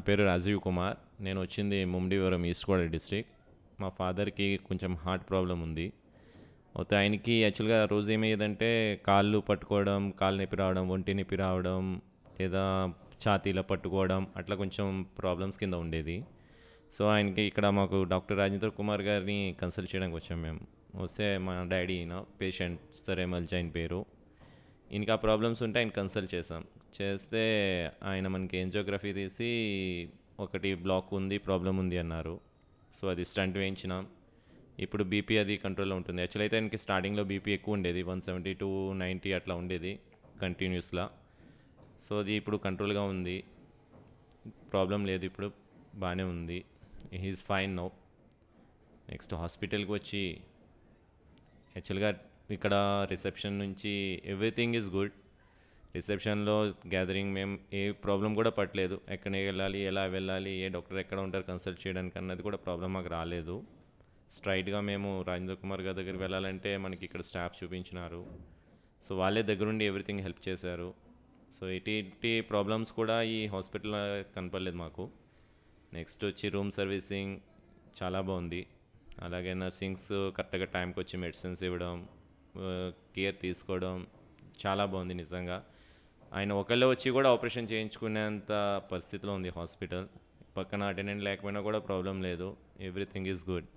పేరు రాజీవ్ కుమార్ నేను వచ్చింది ముమ్డివరం ఈస్ట్ గోదావరి డిస్ట్రిక్ట్ మా ఫాదర్కి కొంచెం హార్ట్ ప్రాబ్లం ఉంది అయితే ఆయనకి యాక్చువల్గా రోజు ఏమయ్యేదంటే కాళ్ళు పట్టుకోవడం కాళ్ళు నొప్పి రావడం ఒంటి నొప్పి రావడం లేదా ఛాతీలో పట్టుకోవడం అట్లా కొంచెం ప్రాబ్లమ్స్ కింద ఉండేది సో ఆయనకి ఇక్కడ మాకు డాక్టర్ రాజేంద్ర కుమార్ గారిని కన్సల్ట్ చేయడానికి వచ్చాం మేము వస్తే మా డాడీ ఈయన పేషెంట్ సరే మల్జీ ఆయన పేరు ఇంకా ప్రాబ్లమ్స్ ఉంటే ఆయన కన్సల్ట్ చేసాం చేస్తే ఆయన మనకి ఎంజియోగ్రఫీ తీసి ఒకటి బ్లాక్ ఉంది ప్రాబ్లం ఉంది అన్నారు సో అది స్టంట్ వేయించినాం ఇప్పుడు బీపీ అది కంట్రోల్లో ఉంటుంది యాక్చువల్ అయితే ఆయనకి స్టార్టింగ్లో బీపీ ఎక్కువ ఉండేది వన్ సెవెంటీ టూ నైంటీ అట్లా ఉండేది కంటిన్యూస్లా సో అది ఇప్పుడు కంట్రోల్గా ఉంది ప్రాబ్లం లేదు ఇప్పుడు బాగానే ఉంది హీస్ ఫైన్ నో నెక్స్ట్ హాస్పిటల్కి వచ్చి యాక్చువల్గా ఇక్కడ రిసెప్షన్ నుంచి ఎవ్రీథింగ్ ఈజ్ గుడ్ రిసెప్షన్లో గ్యాదరింగ్ మేము ఏ ప్రాబ్లం కూడా పట్టలేదు ఎక్కడ వెళ్ళాలి ఎలా వెళ్ళాలి ఏ డాక్టర్ ఎక్కడ ఉంటారు కన్సల్ట్ చేయడానికి అన్నది కూడా ప్రాబ్లం మాకు రాలేదు స్ట్రైట్గా మేము రాజేంద్ర కుమార్ గారి దగ్గరికి వెళ్ళాలంటే మనకి ఇక్కడ స్టాఫ్ చూపించినారు సో వాళ్ళే దగ్గరుండి ఎవ్రీథింగ్ హెల్ప్ చేశారు సో ఇటీ ప్రాబ్లమ్స్ కూడా ఈ హాస్పిటల్లో కనపడలేదు మాకు నెక్స్ట్ వచ్చి రూమ్ సర్వీసింగ్ చాలా బాగుంది అలాగే నర్సింగ్స్ కరెక్ట్గా టైంకి వచ్చి మెడిసిన్స్ ఇవ్వడం కేర్ తీసుకోవడం చాలా బాగుంది నిజంగా ఆయన ఒకళ్ళే వచ్చి కూడా ఆపరేషన్ చేయించుకునేంత పరిస్థితిలో ఉంది హాస్పిటల్ పక్కన అటెండెంట్ లేకపోయినా కూడా ప్రాబ్లం లేదు ఎవ్రీథింగ్ ఈజ్ గుడ్